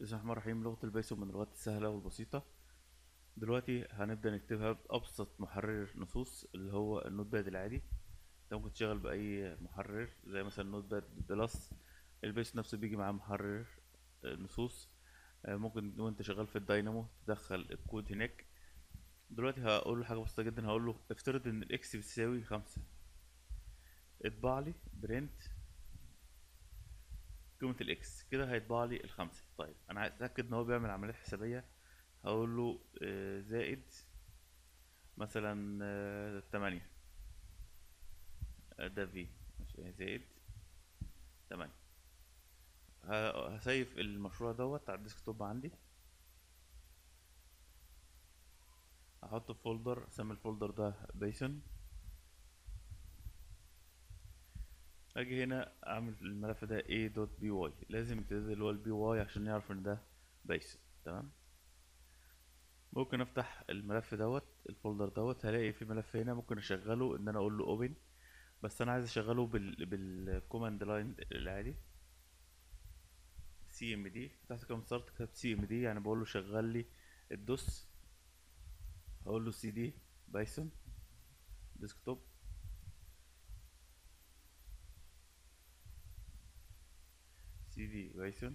بسم الله الرحمن الرحيم لغة البايثون من اللغات السهلة والبسيطة دلوقتي هنبدأ نكتبها بأبسط محرر نصوص اللي هو النوت باد العادي انت ممكن تشتغل بأي محرر زي مثلا نوت باد بلس البايثون نفسه بيجي معاه محرر آه، نصوص آه، ممكن وانت شغال في الداينامو تدخل الكود هناك دلوقتي هقول له حاجة بسيطة جدا هقول له افترض ان الاكس بتساوي خمسة اطبع لي برنت قيمة الاكس كده هيطبع لي الخمسة طيب انا عايز اتأكد ان هو بيعمل عمليات حسابية هقول له آه، زائد مثلا آه، تمانية آه، ده في ماشي زائد تمانية ه- هسيف المشروع دوت على الديسكتوب عندي هحطه في فولدر اسمي الفولدر ده بايثون اجي هنا اعمل الملف ده a.py لازم يبتدي اللي هو البي واي عشان يعرف ان ده بايثون تمام ممكن افتح الملف دوت الفولدر دوت هلاقي في ملف هنا ممكن اشغله ان انا اقول له اوبن بس انا عايز اشغله بال بالكوماند لاين العادي سي ام دي فتحت كام ستارت كتبت سي ام دي يعني بقول له شغل لي الدوس هقول له سي دي بايثون ديسكتوب سي دي بايثون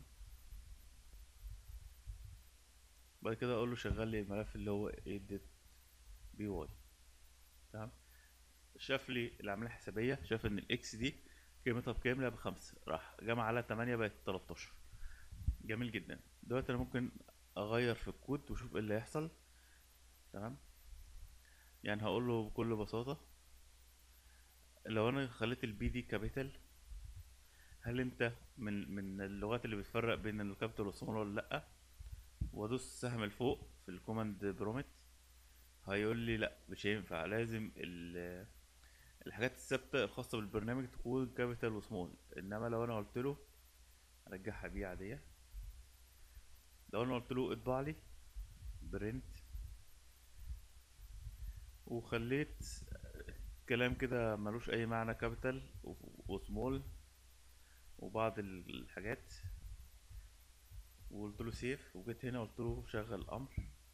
بعد كده اقول له شغل لي الملف اللي هو edit بي واي تمام شاف لي العمليه الحسابيه شاف ان الاكس دي قيمتها بكام لا بخمسة راح جمع على تمانية بقت 13 جميل جدا دلوقتي انا ممكن اغير في الكود واشوف ايه اللي هيحصل تمام يعني هقول له بكل بساطه لو انا خليت البي دي كابيتال هل انت من من اللغات اللي بتفرق بين الكابيتال والسمول ولا لا وادوس سهم لفوق في الكوماند برومت هيقول لي لا مش هينفع لازم ال- الحاجات الثابته الخاصه بالبرنامج تكون كابيتال وسمول انما لو انا قلت له ارجعها بيه عاديه لو انا قلت له اطبع لي برنت وخليت كلام كده ملوش اي معنى كابيتال وسمول وبعض ال- الحاجات وقلت له سيف وجيت هنا قلت له شغل الامر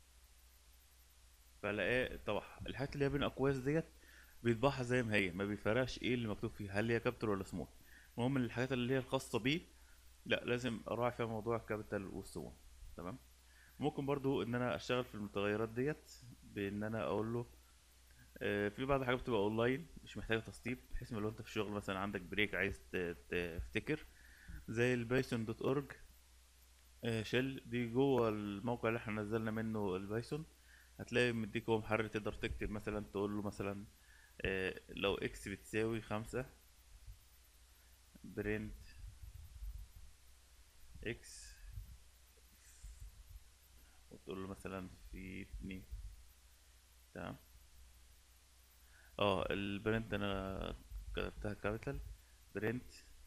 فلاقيه طبعا الحاجات اللي هي بين اقواس ديت بيطبعها زي ما هي ما بيفرقش ايه اللي مكتوب فيها هل هي كابيتال ولا سمول المهم إن الحاجات اللي هي الخاصه بيه لا لازم اراعي فيها موضوع الكابيتال والسمول تمام ممكن برضو ان انا اشتغل في المتغيرات ديت بان انا اقول له آه، في بعض الحاجات بتبقى اونلاين مش محتاجه تسطيب بحيث إن لو انت في الشغل مثلا عندك بريك عايز ت- تفتكر زي البايثون دوت اورج شيل دي جوه الموقع اللي احنا نزلنا منه البايثون هتلاقي مديك هو محرر تقدر تكتب مثلا تقول له مثلا آه، لو اكس بتساوي خمسة برنت اكس وتقول له مثلا في اتنين تمام اه البرنت انا كتبتها كابيتال برنت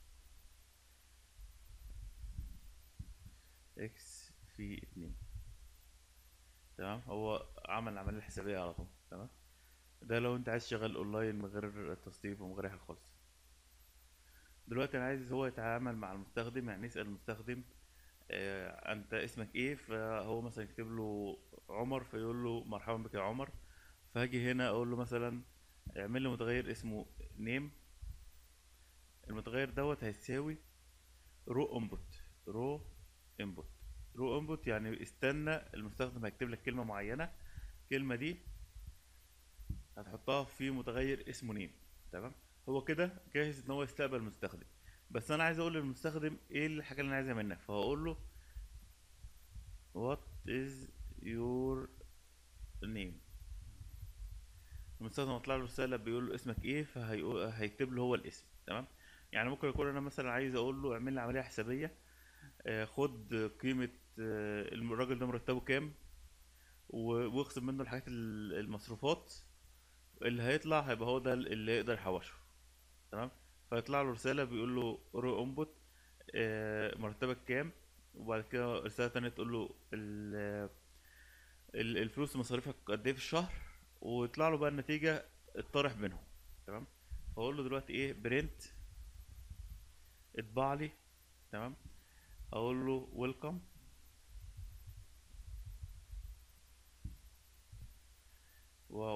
اكس في اتنين تمام هو عمل العملية الحسابية على طول تمام ده لو انت عايز تشغل اونلاين من غير تسطيب ومن غير أي حاجة خالص دلوقتي انا عايز هو يتعامل مع المستخدم يعني يسأل المستخدم آه انت اسمك ايه فهو مثلا يكتب له عمر فيقول له مرحبا بك يا عمر فهاجي هنا اقول له مثلا اعمل لي متغير اسمه نيم المتغير دوت هيساوي رو انبوت رو انبوت رو انبوت يعني استنى المستخدم هيكتب لك كلمة معينة الكلمة دي هتحطها في متغير اسمه نيم تمام هو كده جاهز ان هو يستقبل المستخدم بس انا عايز اقول للمستخدم ايه الحاجة اللي انا عايزها منك فهقول له what is your name المستخدم هيطلع له رسالة بيقول له اسمك ايه فهيقول هيكتب له هو الاسم تمام يعني ممكن يكون انا مثلا عايز اقول له اعمل لي عملية حسابية آه، خد قيمة آه، الراجل ده مرتبه كام و- واخصم منه الحاجات ال- المصروفات اللي هيطلع هيبقى هو ده اللي يقدر يحوشه تمام فيطلع له رسالة بيقول له رو انبوت مرتبك كام وبعد كده رسالة تانية تقول له ال- ال- الفلوس مصاريفك قد ايه في الشهر ويطلع له بقى النتيجة الطارح بينهم تمام فاقول له دلوقتي ايه برنت اطبع لي تمام اقول له ويلكم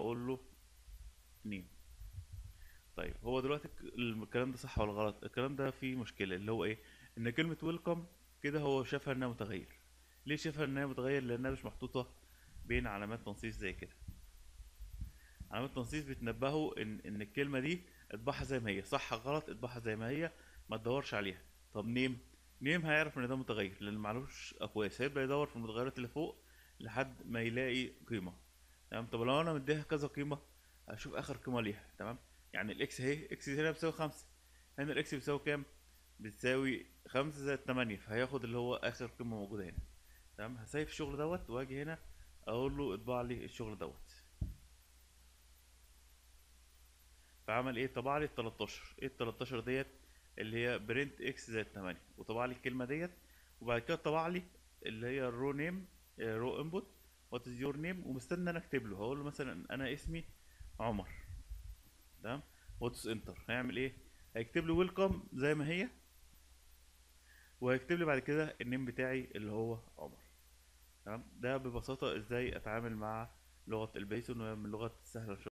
واقول له نيم طيب هو دلوقتي الك- الكلام ده صح ولا غلط الكلام ده فيه مشكله اللي هو ايه ان كلمه ويلكم كده هو شافها انها متغير ليه شافها انها متغير لانها مش محطوطه بين علامات تنصيص زي كده علامات التنصيص بتنبهوا ان ان الكلمه دي اطبعها زي ما هي صح غلط اطبعها زي ما هي ما تدورش عليها طب نيم نيم هيعرف ان ده متغير لان معلوش اقواس هيبدا يدور في المتغيرات اللي فوق لحد ما يلاقي قيمه تمام طب لو انا مديها كذا قيمه هشوف اخر قيمه ليها تمام يعني الاكس اهي اكس هنا بتساوي خمسة هنا الاكس بتساوي كام بتساوي خمسة زائد تمانية فهياخد اللي هو اخر قيمه موجوده هنا تمام هسيف الشغل دوت واجي هنا اقول له اطبع لي الشغل دوت فعمل ايه طبع لي ال 13 ايه ال 13 ديت اللي هي برنت اكس زائد 8 وطبع لي الكلمه ديت وبعد كده طبع لي اللي هي الرو نيم رو انبوت وات از يور نيم ومستني انا اكتب له هقول له مثلا انا اسمي عمر تمام واتس انتر هيعمل ايه هيكتب لي ويلكم زي ما هي وهيكتب لي بعد كده النيم بتاعي اللي هو عمر تمام ده ببساطه ازاي اتعامل مع لغه البايثون وهي من اللغات السهله